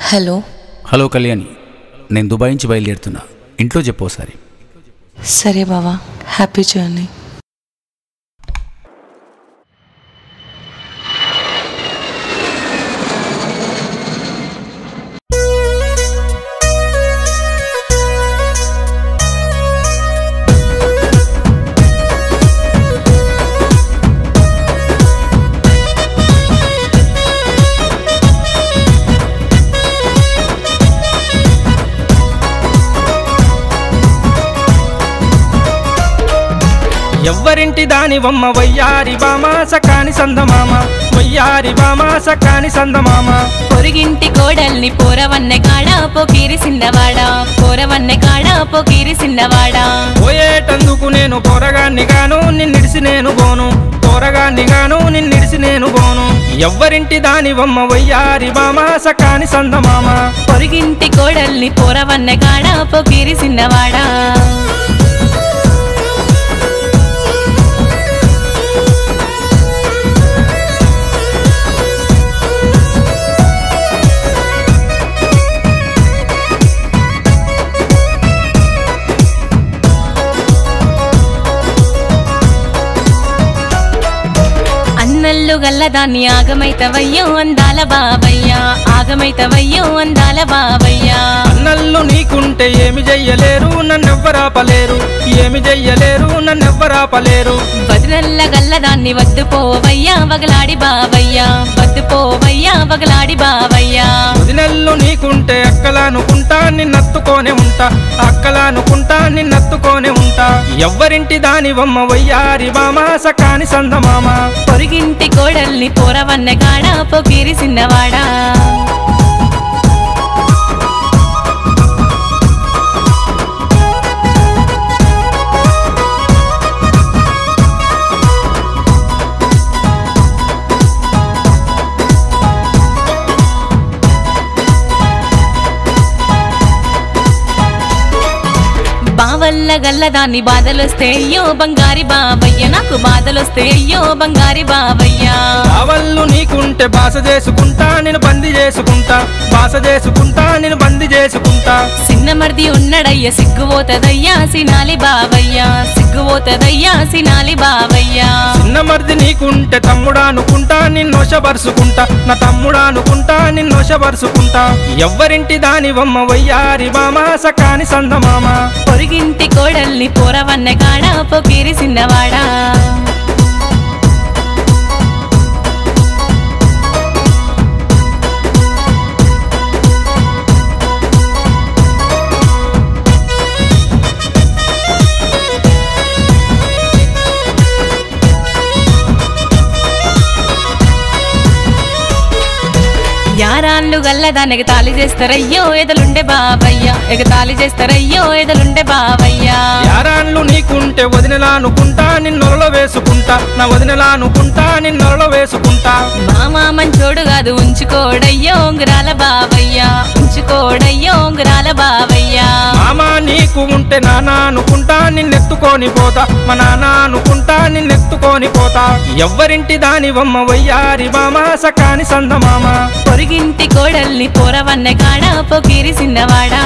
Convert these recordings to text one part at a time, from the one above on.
hello hello Kalyani నేను Dubai నుంచి బయలుదేరుతున్నా ఇంట్లో చెప్పు ఒకసారి సరే బావా హ్యాపీ జర్నీ ఎవ్వరింటి దాని బొమ్మ వయ్యారి బామ సకాని సందమామ వయ్యారి బామ సకాని సందమామ పొరుగింటి కోడల్ని పోరవన్నె కాడ పోకీరి సిందవాడ పోరవన్నె కాడ పోకీరి సిందవాడ పోయేటందుకు నేను పోరగాన్ని గాను నిన్నిడిసి నేను పోను పోరగాన్ని గాను నిన్నిడిసి నేను పోను ఎవ్వరింటి దాని బొమ్మ వయ్యారి బామ సకాని సందమామ పొరుగింటి కోడల్ని పోరవన్నె కాడ పోకీరి సిందవాడ అన్నల్లు గల్లదాన్ని ఆగమైతవయ్యో అందాల బాబయ్యా ఆగమైతవయ్యో అందాల బాబయ్యా అన్నల్లు నీకుంటే ఏమి చెయ్యలేరు నన్నెవ్వరాపలేరు ఏమి చెయ్యలేరు నన్నెవ్వరాపలేరు వదినల్ల గల్లదాన్ని వద్దు పోవయ్యా వగలాడి బావయ్యా వద్దు పోవయ్యా వగలాడి బావయ్యా వదినెల్లు నీకుంటే అక్కలానుకుంటా నిన్నత్తుకోనే ఉంటా అక్కలానుకుంటా నిన్నత్తుకోనే ఉంటా ఎవ్వరింటి దాని బొమ్మ వయ్యారి బామ సకాని సందమామ పొరుగింటి కోడల్ని పోరవన్న కాడ పొకిరి సిన్నవాడా బావల్ల గల్లదాన్ని బాధలొస్తే అయ్యో బంగారి బావయ్య నాకు బాధలొస్తే అయ్యో బంగారి బావయ్యా కావళ్ళు నీకుంటే బాస చేసుకుంటా నేను బంది చేసుకుంటా బాస చేసుకుంటా నేను బంది చేసుకుంటా చిన్న మర్ది ఉన్నడయ్య సిగ్గుపోతదయ్యా సినాలి బావయ్యా సిగ్గుపోతదయ్యా సినాలి బావయ్యా చిన్న మరిది నీకుంటే తమ్ముడా అనుకుంటా నిన్నోషపరుచుకుంటా నా తమ్ముడా అనుకుంటా నిన్నోషపరుచుకుంటా ఎవ్వరింటి దాని బొమ్మ వయ్యారి బామ సకాని సందమామ పొరుగింటి కోడల్ని పోరవన్న కాడ పొకిరి సిన్నవాడా యారాన్లు గల్లదానికి తాళి చేస్తారయ్యో ఎదలుండే బావయ్య ఎగ తాళి చేస్తారయ్యో ఎదలుండే బావయ్యా యారాన్లు నీకుంటే వదినలా అనుకుంటా నిన్నొరలో వేసుకుంటా నా వదినలా అనుకుంటా నిన్నొరలో వేసుకుంటా మామా మంచోడు కాదు ఉంచుకోడయ్యో ఉంగరాల బావయ్యా ఉంచుకోడయ్యో ఉంగరాల బావయ్యా మామ నీకు ఉంటే నాన్న అనుకుంటా నిన్నెత్తుకొని పోతా మా నాన్న అనుకుంటా నిన్నెత్తుకొని పోతా ఎవ్వరింటి దాని బొమ్మ వయ్యారి బామ సకాని సందమామ పొరుగింటి కోడల్ని పోరవన్న కాడ పొకిరి సిన్నవాడా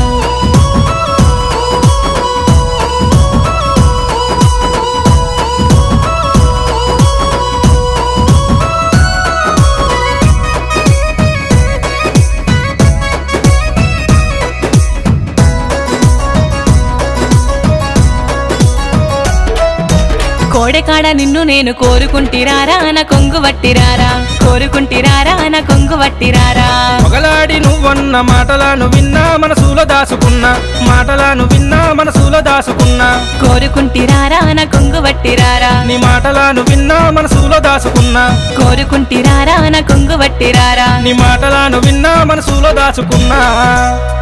కోడెకాడ నిన్ను నేను కోరుకుంటిరారా నా కొంగు వట్టిరారా కోరుకుంటిరారా నా కొంగు వట్టిరారా మొగలాడి నువ్వన్న మాటలను విన్నా మనసులో దాసుకున్నా మాటలను విన్నా మనసులో దాసుకున్నా కోరుకుంటిరారా నా కొంగు వట్టిరారా నీ మాటలను విన్నా మనసులో దాసుకున్నా కోరుకుంటిరారా నా కొంగు వట్టిరారా నీ మాటలను విన్నా మనసులో దాచుకున్నా